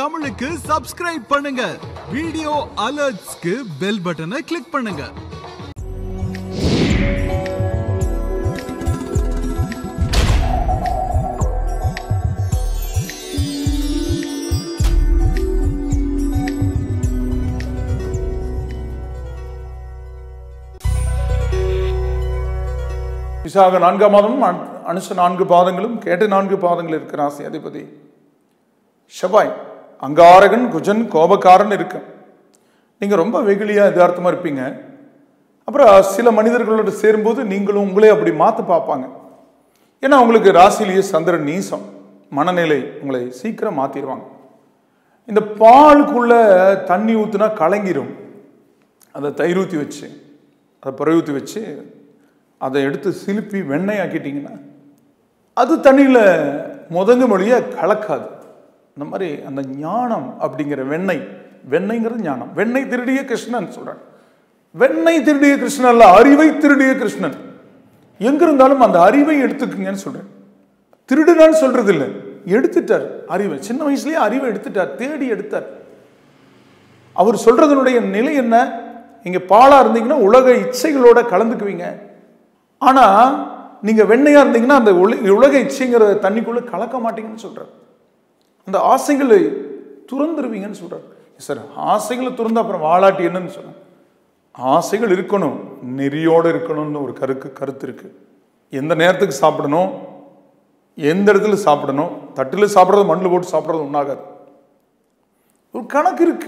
தமிழுக்கு சப்ஸ்கிரைப் பண்ணுங்க வீடியோ அலர்ட்ஸ்க்கு பெல் பட்டனை கிளிக் பண்ணுங்க விசாக நான்காம் மாதமும் அனு- அனுச நான்கு பாதங்களும் கேட்ட நான்கு பாதங்கள் இருக்கிற ராசி அதிபதி செவ்வாய் அங்காரகன் குஜன் கோபக்காரன் இருக்கு நீங்கள் ரொம்ப வெகுளியா யதார்த்தமா இருப்பீங்க அப்புறம் சில மனிதர்களோடு சேரும்போது நீங்களும் உங்களே அப்படி மாற்ற பார்ப்பாங்க ஏன்னா உங்களுக்கு ராசியிலேயே சந்திரன் நீசம் மனநிலை உங்களை சீக்கிரம் மாற்றிடுவாங்க இந்த பாலுக்குள்ள தண்ணி ஊற்றுனா கலங்கிரும் அதை தயிர் ஊற்றி வச்சு அதை பிறகு ஊற்றி வச்சு அதை எடுத்து சிலுப்பி வெண்ணெய் ஆக்கிட்டீங்கன்னா அது தண்ணியில் முதங்க மொழிய கலக்காது இந்த மாதிரி அந்த ஞானம் அப்படிங்கிற வெண்ணெய் வெண்ணெய்ங்கிறது ஞானம் வெண்ணெய் திருடிய கிருஷ்ணன் சொல்றேன் வெண்ணெய் திருடிய கிருஷ்ணன் அல்ல அறிவை திருடிய கிருஷ்ணன் எங்க இருந்தாலும் அந்த அறிவை எடுத்துக்குங்கன்னு சொல்றேன் திருடுனான்னு சொல்றது இல்லை எடுத்துட்டார் அறிவை சின்ன வயசுலயே அறிவை எடுத்துட்டார் தேடி எடுத்தார் அவர் சொல்றதனுடைய நிலை என்ன நீங்க பாலா இருந்தீங்கன்னா உலக இச்சைகளோட கலந்துக்குவீங்க ஆனா நீங்க வெண்ணையா இருந்தீங்கன்னா அந்த உல- உலக இச்சைங்கிற தண்ணிக்குள்ள கலக்க மாட்டீங்கன்னு சொல்றாரு அந்த ஆசைகளை துறந்துருவீங்கன்னு சொல்றாரு சார் ஆசைகளை துறந்து அப்புறம் வாலாட்டி என்னன்னு சொன்னேன் ஆசைகள் இருக்கணும் நெறியோடு இருக்கணும்னு ஒரு கருக்கு கருத்து இருக்கு எந்த நேரத்துக்கு சாப்பிடணும் எந்த இடத்துல சாப்பிடணும் தட்டில் சாப்பிட்றது மண்ணில் போட்டு சாப்பிட்றது ஒன்றாகாது ஒரு கணக்கு இருக்கு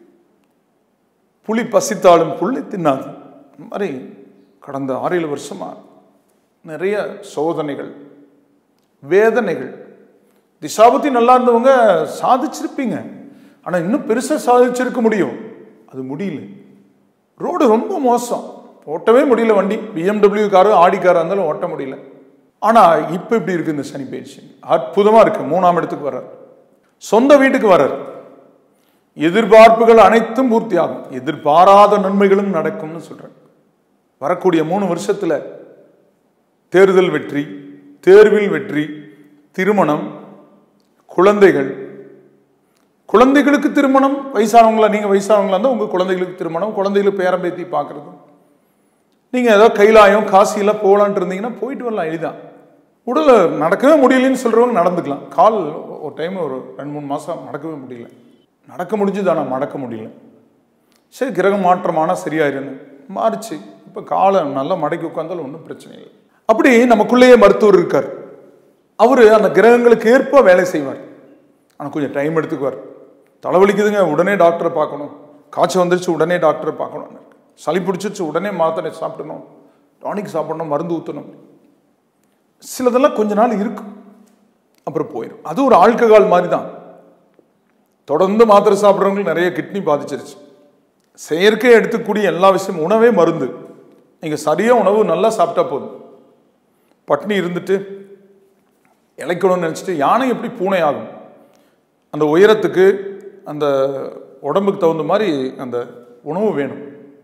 புலி பசித்தாலும் புள்ளி தின்னாது இந்த மாதிரி கடந்த ஆறு ஏழு வருஷமா நிறைய சோதனைகள் வேதனைகள் திசாபத்தி நல்லா இருந்தவங்க சாதிச்சிருப்பீங்க ஆனால் இன்னும் பெருசாக சாதிச்சிருக்க முடியும் அது முடியல ரோடு ரொம்ப மோசம் ஓட்டவே முடியல வண்டி பிஎம்டபிள்யூ காரு ஆடி காராக இருந்தாலும் ஓட்ட முடியல ஆனால் இப்போ இப்படி இருக்கு இந்த சனி பயிற்சி அற்புதமாக இருக்கு மூணாம் இடத்துக்கு வர்றார் சொந்த வீட்டுக்கு வர்றார் எதிர்பார்ப்புகள் அனைத்தும் பூர்த்தியாகும் எதிர்பாராத நன்மைகளும் நடக்கும்னு சொல்றேன் வரக்கூடிய மூணு வருஷத்துல தேர்தல் வெற்றி தேர்வில் வெற்றி திருமணம் குழந்தைகள் குழந்தைகளுக்கு திருமணம் வயசானவங்களா நீங்க வயசானவங்களா இருந்தால் உங்க குழந்தைகளுக்கு திருமணம் குழந்தைகளுக்கு பேரம் பேத்தி பார்க்கறது நீங்க ஏதோ கைலாயம் காசியெல்லாம் போகலான்ட்டு இருந்தீங்கன்னா போயிட்டு வரலாம் எளிதான் உடல நடக்கவே முடியலன்னு சொல்றவங்க நடந்துக்கலாம் கால் ஒரு டைம் ஒரு ரெண்டு மூணு மாசம் நடக்கவே முடியல நடக்க முடிஞ்சுது ஆனால் நடக்க முடியல சரி கிரகம் மாற்றமானா சரியாயிருன்னு மாறுச்சு இப்போ காலை நல்லா மடக்கி உட்காந்தாலும் ஒன்றும் பிரச்சனை இல்லை அப்படி நமக்குள்ளேயே மருத்துவர் இருக்கார் அவர் அந்த கிரகங்களுக்கு ஏற்ப வேலை செய்வார் ஆனால் கொஞ்சம் டைம் எடுத்துக்குவார் தலைவலிக்குதுங்க உடனே டாக்டரை பார்க்கணும் காய்ச்சல் வந்துருச்சு உடனே டாக்டரை பார்க்கணும் சளி பிடிச்சிருச்சு உடனே மாத்திரை சாப்பிடணும் டானிக் சாப்பிடணும் மருந்து ஊற்றணும் சிலதெல்லாம் கொஞ்ச நாள் இருக்கும் அப்புறம் போயிடும் அது ஒரு ஆல்கஹால் மாதிரி தான் தொடர்ந்து மாத்திரை சாப்பிட்றவங்களுக்கு நிறைய கிட்னி பாதிச்சிருச்சு செயற்கை எடுத்துக்கூடிய எல்லா விஷயமும் உணவே மருந்து நீங்கள் சரியாக உணவு நல்லா சாப்பிட்டா போதும் பட்னி இருந்துட்டு இழைக்கணும்னு நினச்சிட்டு யானை எப்படி பூனை ஆகும் அந்த உயரத்துக்கு அந்த உடம்புக்கு தகுந்த மாதிரி அந்த உணவு வேணும்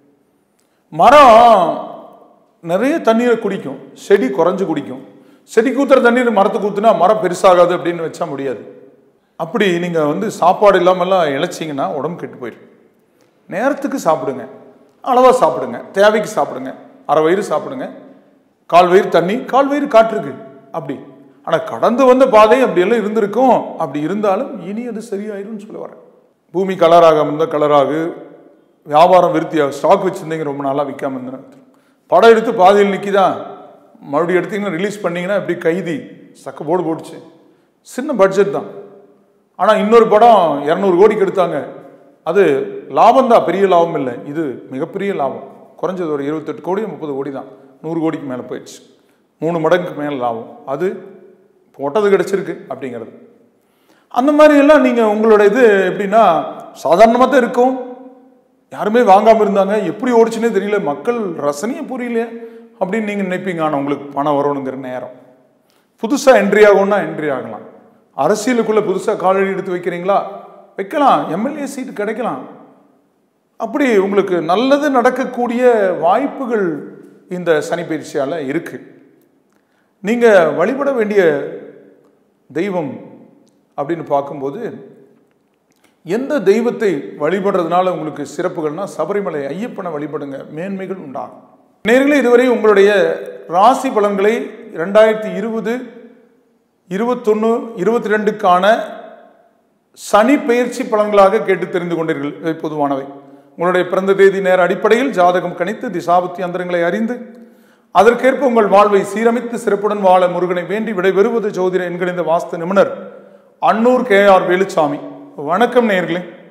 மரம் நிறைய தண்ணீரை குடிக்கும் செடி குறைஞ்சு குடிக்கும் செடிக்கு ஊத்துற தண்ணீர் மரத்துக்கு ஊத்துனா மரம் பெருசாகாது அப்படின்னு வச்சா முடியாது அப்படி நீங்கள் வந்து சாப்பாடு இல்லாமல்லாம் இழைச்சிங்கன்னா உடம்பு கெட்டு போயிடும் நேரத்துக்கு சாப்பிடுங்க அளவாக சாப்பிடுங்க தேவைக்கு சாப்பிடுங்க அரை வயிறு சாப்பிடுங்க கால் வயிறு தண்ணி கால் வயிறு காற்றுக்கு அப்படி ஆனால் கடந்து வந்த பாதை அப்படியெல்லாம் இருந்திருக்கும் அப்படி இருந்தாலும் இனி அது சரியாயிரும்னு சொல்ல வரேன் பூமி கலராக இருந்தால் கலராகு வியாபாரம் விருத்தியாகும் ஸ்டாக் வச்சுருந்தீங்க ரொம்ப நாளாக விற்காம இருந்தேன் படம் எடுத்து பாதையில் நிற்கிதா மறுபடியும் எடுத்தீங்கன்னா ரிலீஸ் பண்ணீங்கன்னா இப்படி கைதி சக்க போர்டு போட்டுச்சு சின்ன பட்ஜெட் தான் ஆனால் இன்னொரு படம் இரநூறு கோடிக்கு எடுத்தாங்க அது லாபம் தான் பெரிய லாபம் இல்லை இது மிகப்பெரிய லாபம் குறைஞ்சது ஒரு இருபத்தெட்டு கோடி முப்பது கோடி தான் நூறு கோடிக்கு மேலே போயிடுச்சு மூணு மடங்குக்கு மேலே லாபம் அது போட்டது கிடச்சிருக்கு அப்படிங்கிறது அந்த மாதிரி எல்லாம் நீங்கள் உங்களோட இது எப்படின்னா சாதாரணமாக தான் இருக்கும் யாருமே வாங்காமல் இருந்தாங்க எப்படி ஓடிச்சுனே தெரியல மக்கள் ரசனையே புரியல அப்படின்னு நீங்கள் நினைப்பீங்க ஆனால் உங்களுக்கு பணம் வரணுங்கிற நேரம் புதுசாக என்ட்ரி ஆகும்னா என்ட்ரி ஆகலாம் அரசியலுக்குள்ள புதுசாக காலடி எடுத்து வைக்கிறீங்களா வைக்கலாம் எம்எல்ஏ சீட்டு கிடைக்கலாம் அப்படி உங்களுக்கு நல்லது நடக்கக்கூடிய வாய்ப்புகள் இந்த சனி பயிற்சியால் இருக்கு நீங்க வழிபட வேண்டிய தெய்வம் அப்படின்னு பார்க்கும்போது எந்த தெய்வத்தை வழிபடுறதுனால உங்களுக்கு சிறப்புகள்னா சபரிமலை ஐயப்பனை வழிபடுங்க மேன்மைகள் உண்டாகும் நேர்களே இதுவரை உங்களுடைய ராசி பலன்களை ரெண்டாயிரத்தி இருபது இருபத்தொன்று இருபத்தி ரெண்டுக்கான சனி பெயர்ச்சி பலன்களாக கேட்டு தெரிந்து கொண்டீர்கள் இவை பொதுவானவை உங்களுடைய பிறந்த தேதி நேர அடிப்படையில் ஜாதகம் கணித்து திசாபுத்தி அந்தரங்களை அறிந்து அதற்கேற்ப உங்கள் வாழ்வை சீரமைத்து சிறப்புடன் வாழ முருகனை வேண்டி விடைபெறுவது ஜோதிட என்கிற இந்த வாஸ்து நிபுணர் அன்னூர் கே ஆர் வேலுச்சாமி வணக்கம் நேயர்களே